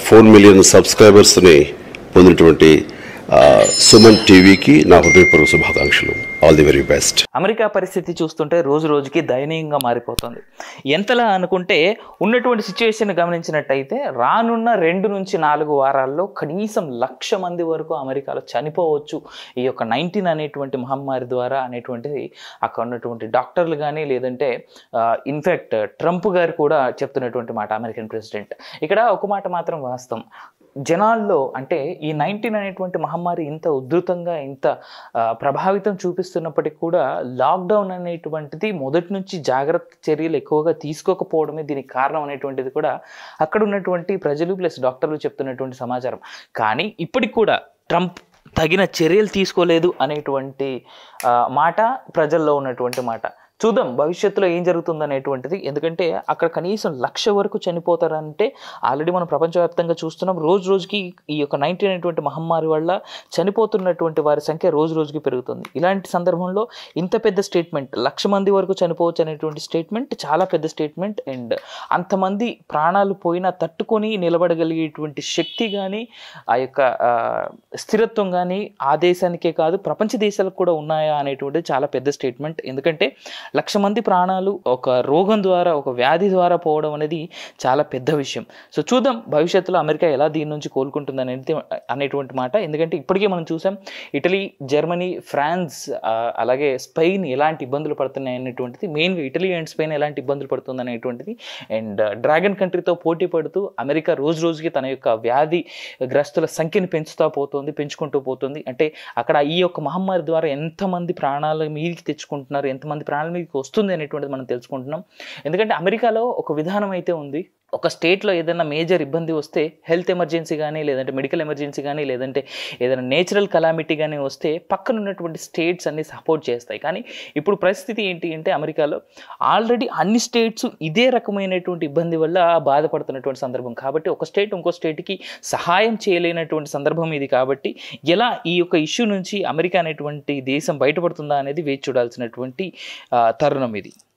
four million సబ్స్క్రైబర్స్ని పొందినటువంటి ఆ, సుమన్ టీవీకి నా హృదయపూర్వక శుభాకాంక్షలు all the very best America పరిస్థితి చూస్తుంటే రోజు రోజుకి దయనీయంగా మారిపోతుంది ఎంతలా అనుకుంటే ఉన్నటువంటి సిచ్యువేషన్ గమనించినట్టయితే రానున్న రెండు నుంచి నాలుగు వారాల్లో కనీసం లక్ష మంది వరకు అమెరికాలో చనిపోవచ్చు ఈ యొక్క నైన్టీన్ అనేటువంటి మహమ్మారి ద్వారా అనేటువంటిది అక్కడ ఉన్నటువంటి డాక్టర్లు కానీ లేదంటే ఇన్ఫ్యాక్ట్ ట్రంప్ గారు కూడా చెప్తున్నటువంటి మాట అమెరికన్ ప్రెసిడెంట్ ఇక్కడ ఒక మాట మాత్రం వాస్తవం జనాల్లో అంటే ఈ నైన్టీన్ అనేటువంటి మహమ్మారి ఇంత ఉధృతంగా ఇంత ఆ, ప్రభావితం చూపిస్తున్నప్పటికీ కూడా లాక్డౌన్ అనేటువంటిది మొదటి నుంచి జాగ్రత్త చర్యలు ఎక్కువగా తీసుకోకపోవడమే దీనికి కారణం అనేటువంటిది కూడా అక్కడ ఉన్నటువంటి ప్రజలు ప్లస్ డాక్టర్లు చెప్తున్నటువంటి సమాచారం కానీ ఇప్పటికి కూడా ట్రంప్ తగిన చర్యలు తీసుకోలేదు అనేటువంటి ఆ, మాట ప్రజల్లో ఉన్నటువంటి మాట చూద్దాం భవిష్యత్తులో ఏం జరుగుతుంది అనేటువంటిది ఎందుకంటే అక్కడ కనీసం లక్ష వరకు చనిపోతారంటే ఆల్రెడీ మనం ప్రపంచవ్యాప్తంగా చూస్తున్నాం రోజు రోజుకి ఈ యొక్క నైన్టీన్ అనేటువంటి మహమ్మారి వల్ల చనిపోతున్నటువంటి వారి సంఖ్య రోజు రోజుకి పెరుగుతుంది ఇలాంటి సందర్భంలో ఇంత పెద్ద స్టేట్మెంట్ లక్ష మంది వరకు చనిపోవచ్చు అనేటువంటి స్టేట్మెంట్ చాలా పెద్ద స్టేట్మెంట్ అండ్ అంతమంది ప్రాణాలు పోయినా తట్టుకొని నిలబడగలిగేటువంటి శక్తి కానీ ఆ యొక్క ఆ, స్థిరత్వం కానీ ఆ దేశానికే కాదు ప్రపంచ దేశాలకు కూడా ఉన్నాయా అనేటువంటిది చాలా పెద్ద స్టేట్మెంట్ ఎందుకంటే లక్ష మంది ప్రాణాలు ఒక రోగం ద్వారా ఒక వ్యాధి ద్వారా పోవడం అనేది చాలా పెద్ద విషయం సో చూద్దాం భవిష్యత్తులో అమెరికా ఎలా దీని నుంచి కోలుకుంటుంది అనేది అనేటువంటి మాట ఎందుకంటే ఇప్పటికే మనం చూసాం ఇటలీ జర్మనీ ఫ్రాన్స్ ఆ, అలాగే స్పెయిన్ ఎలాంటి ఇబ్బందులు పడుతున్నాయి అనేటువంటిది మెయిన్గా ఇటలీ అండ్ స్పెయిన్ ఎలాంటి ఇబ్బందులు పడుతుంది అనేటువంటిది అండ్ డ్రాగన్ కంట్రీతో పోటీ పడుతూ అమెరికా రోజు రోజుకి తన యొక్క వ్యాధి గ్రస్తుల సంఖ్యను పెంచుతా పోతుంది పెంచుకుంటూ పోతుంది అంటే అక్కడ ఈ యొక్క మహమ్మారి ద్వారా ఎంతమంది ప్రాణాల మీదకి తెచ్చుకుంటున్నారు ఎంతమంది ప్రాణాల మీదకి వస్తుంది అనేటువంటిది మనం తెలుసుకుంటున్నాం ఎందుకంటే అమెరికాలో ఒక విధానం అయితే ఉంది ఒక స్టేట్లో ఏదైనా మేజర్ ఇబ్బంది వస్తే హెల్త్ ఎమర్జెన్సీ కానీ లేదంటే మెడికల్ ఎమర్జెన్సీ కానీ లేదంటే ఏదైనా నేచురల్ కలామిటీ కానీ వస్తే పక్కన ఉన్నటువంటి స్టేట్స్ అన్ని సపోర్ట్ చేస్తాయి కానీ ఇప్పుడు పరిస్థితి ఏంటి అంటే అమెరికాలో ఆల్రెడీ అన్ని స్టేట్స్ ఇదే రకమైనటువంటి ఇబ్బంది వల్ల బాధపడుతున్నటువంటి సందర్భం కాబట్టి ఒక స్టేట్ ఇంకో స్టేట్కి సహాయం చేయలేనటువంటి సందర్భం ఇది కాబట్టి ఎలా ఈ యొక్క ఇష్యూ నుంచి అమెరికా అనేటువంటి దేశం బయటపడుతుందా అనేది వేచి చూడాల్సినటువంటి ఆ, తరుణం ఇది